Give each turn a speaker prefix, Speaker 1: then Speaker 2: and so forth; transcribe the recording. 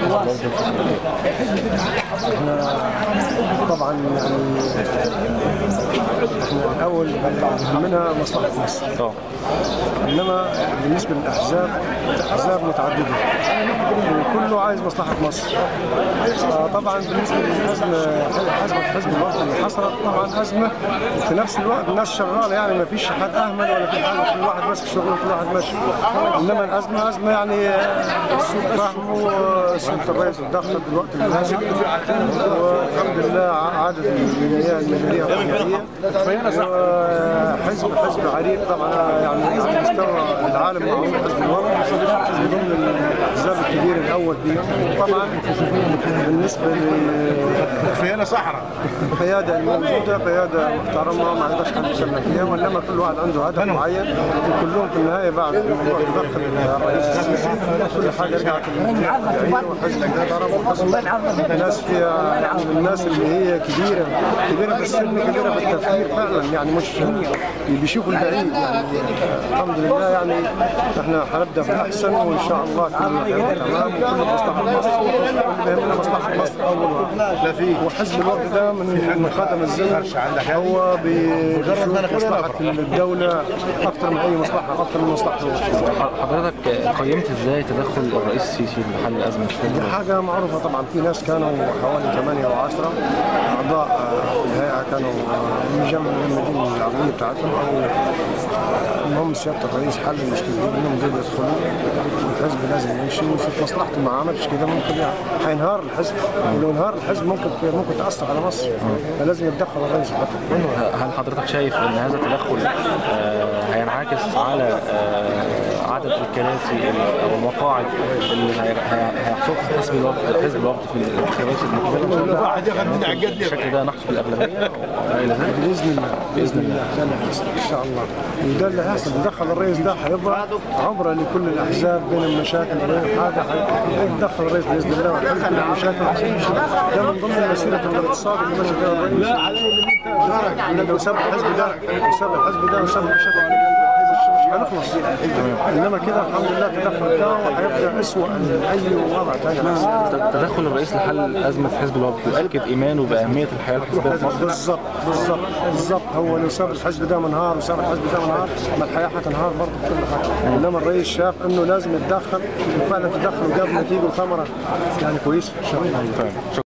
Speaker 1: الوفد الفكري؟
Speaker 2: احنا طبعا يعني احنا الاول يهمنا مصلحه مصر
Speaker 1: اه
Speaker 2: انما بالنسبه للاحزاب احزاب متعدده وكله عايز مصلحه مصر آه، طبعا بالنسبه للازمه ازمه حزب الوطن اللي حصلت طبعا ازمه وفي نفس الوقت الناس شغاله يعني ما فيش حد اهمل ولا في حاجه كل واحد ماسك شغله كل واحد ماشي انما الازمه ازمه يعني آه، سوء فهم وسلطه الرئيس اتدخل بالوقت اللازم والحمد لله عادت الميزانيه المدنيه الرقميه وحزب حزب عريق طبعا يعني على مستوى العالم معروف حزب الوطن من ضمن الاحزاب الكبير الاول فيهم طبعا بالنسبه
Speaker 3: خيانه صحراء
Speaker 2: للقياده الموجوده قياده محترمه ما عندهاش حد يتكلم فيها وانما كل واحد عنده هدف معين وكلهم في النهايه بعد الموضوع تدخل الرئيس السيسي كل حاجه رجعت للمرجعيه وحزب محترم وحزب الناس فيها يعني من الناس اللي هي كبيره كبيره في السن كبيره في التفكير فعلا يعني مش بيشوفوا البعيد يعني الحمد لله يعني احنا هنبدا بالاحسن وان شاء الله كل هيبقى تمام وكل مصلحه مصر كل يهمنا مصلحه مصر اول واحد وحزب الوقت ده من من قدم الزمن هو بيشوف مصلحه الدوله اكثر من اي مصلحه اكثر من مصلحته
Speaker 1: حضرتك قيمت ازاي تدخل الرئيس السيسي لحل ازمه حزب
Speaker 2: دي
Speaker 1: الوطن؟
Speaker 2: حاجة معروفة طبعا في ناس كانوا حوالي 8 أو 10 أعضاء آه، الهيئة كانوا آه، مجمدين العقلية بتاعتهم أو آه، المهم سيادة الرئيس حل المشكلة دي إنهم زي يدخلوا والحزب لازم يمشي ويشوف مصلحته ما عملش كده ممكن يعني هينهار الحزب ولو انهار الحزب ممكن ممكن تأثر على مصر فلازم يتدخل الرئيس حتى
Speaker 1: هل حضرتك شايف ان هذا التدخل آه، هينعكس على آه، عدد الكراسي ال- او المقاعد اللي هي- هي- هيحصلها حزب الوفد حزب الوفد في الانتخابات المقبله ان شاء الله يعني بالشكل ده نحصل الاغلبيه وما الى ذلك
Speaker 2: باذن الله باذن الله ده اللي هيحصل ان شاء الله وده اللي هيحصل تدخل الرئيس ده هيبقى عبره لكل الاحزاب بين المشاكل بين حاجه هيتدخل الرئيس باذن الله ويحل كل المشاكل ده من ضمن مسيره الاقتصاد اللي ماشي فيها الرئيس لو ساب الحزب ده لو ساب الحزب ده وساب المشاكل اللي مش هنخلص انما كده الحمد لله تدخل ده وهيبدا اسوء من اي وضع ثاني
Speaker 1: ت- تدخل الرئيس لحل ازمه حزب الوفد يؤكد ايمانه باهميه الحياه الحزبيه في مصر
Speaker 2: بالظبط بالظبط بالظبط هو لو ساب الحزب ده منهار وساب الحزب ده منهار ما الحياه هتنهار برضه في كل حاجه انما الرئيس شاف انه لازم يتدخل وفعلا تدخل وجاب نتيجه وثمره يعني كويسه ان شاء الله
Speaker 1: تمام